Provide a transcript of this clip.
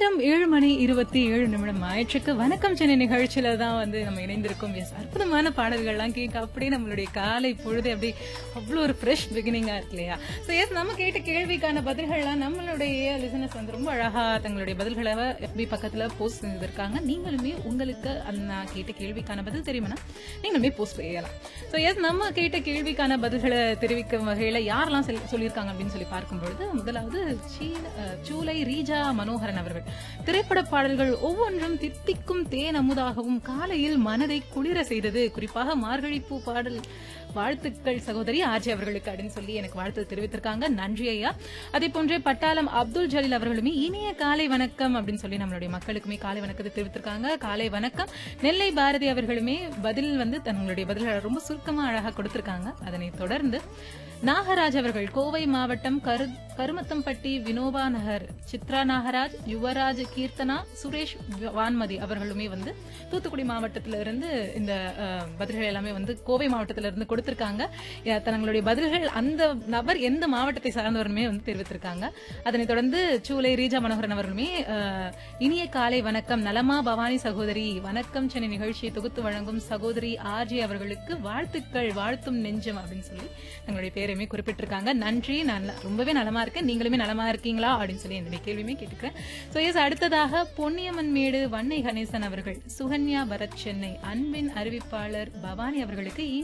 நேரம் ஏழு மணி இருபத்தி ஏழு நிமிடம் ஆயிற்றுக்கு வணக்கம் சென்னை நிகழ்ச்சியில தான் வந்து நம்ம இணைந்திருக்கோம் எஸ் அற்புதமான பாடல்கள்லாம் கேட்க அப்படியே நம்மளுடைய காலை பொழுது அப்படி அவ்வளோ ஒரு ஃப்ரெஷ் பிகினிங்கா இருக்கு இல்லையா ஸோ எஸ் நம்ம கேட்ட கேள்விக்கான பதில்கள்லாம் நம்மளுடைய லிசனர்ஸ் வந்து ரொம்ப அழகா தங்களுடைய பதில்களை FB பக்கத்துல போஸ்ட் செஞ்சிருக்காங்க நீங்களுமே உங்களுக்கு அந்த நான் கேட்ட கேள்விக்கான பதில் தெரியுமா நீங்களுமே போஸ்ட் செய்யலாம் ஸோ எஸ் நம்ம கேட்ட கேள்விக்கான பதில்களை தெரிவிக்கும் வகையில யாரெல்லாம் செல்- சொல்லியிருக்காங்க அப்படின்னு சொல்லி பார்க்கும்பொழுது முதலாவது சீன- அஹ், சூலை ரீஜா மனோகரன் அவர்கள் திரைப்பட பாடல்கள் ஒவ்வொன்றும் தித்திக்கும் தேன் அமுதாகவும் காலையில் மனதை குளிர செய்தது குறிப்பாக மார்கழி பூ பாடல் வாழ்த்துக்கள் சகோதரி ஆர்ஜி அவர்களுக்கு அப்படின்னு சொல்லி எனக்கு வாழ்த்து தெரிவித்திருக்காங்க நன்றி ஐயா அதே போன்றே பட்டாளம் அப்துல் ஜலீல் அவர்களுமே இனிய காலை வணக்கம் அப்படின்னு சொல்லி நம்மளுடைய மக்களுக்குமே காலை வணக்கத்தை தெரிவித்திருக்காங்க காலை வணக்கம் நெல்லை பாரதி அவர்களுமே பதில் வந்து தங்களுடைய பதில்களை ரொம்ப சுருக்கமா அழகா கொடுத்திருக்காங்க அதனை தொடர்ந்து நாகராஜ் அவர்கள் கோவை மாவட்டம் கரு கருமத்தம்பட்டி வினோபா நகர் சித்ரா நாகராஜ் யுவராஜ் கீர்த்தனா சுரேஷ் வான்மதி அவர்களுமே வந்து தூத்துக்குடி மாவட்டத்தில இருந்து இந்த அஹ், பதில்கள் எல்லாமே வந்து கோவை மாவட்டத்தில இருந்து கொடுத்திருக்காங்க அஹ், தங்களுடைய பதில்கள் அந்த நபர் எந்த மாவட்டத்தை சார்ந்தவருமே வந்து தெரிவித்திருக்காங்க அதனைத் தொடர்ந்து சூலை ரீஜா மனோகரன் அவர்களுமே அஹ், இனிய காலை வணக்கம் நலமா பவானி சகோதரி வணக்கம் சென்னை நிகழ்ச்சியை தொகுத்து வழங்கும் சகோதரி ஆர்ஜி அவர்களுக்கு வாழ்த்துக்கள் வாழ்த்தும் நெஞ்சம் அப்படின்னு சொல்லி தங்களுடைய பேரையுமே குறிப்பிட்டிருக்காங்க நன்றி நான் ரொம்பவே நலமா இருக்கேன் நீங்களுமே நலமா இருக்கீங்களா அப்படின்னு சொல்லி என்னுடைய கேள்வியுமே கேட்டுக்கிறேன் ஸோ எஸ் அடுத்ததாக பொன்னியம்மன் மேடு வன்னை கணேசன் அவர்கள் சுகன்யா பரத் சென்னை அன்பின் அறிவிப்பாளர் பவானி அவர்களுக்கு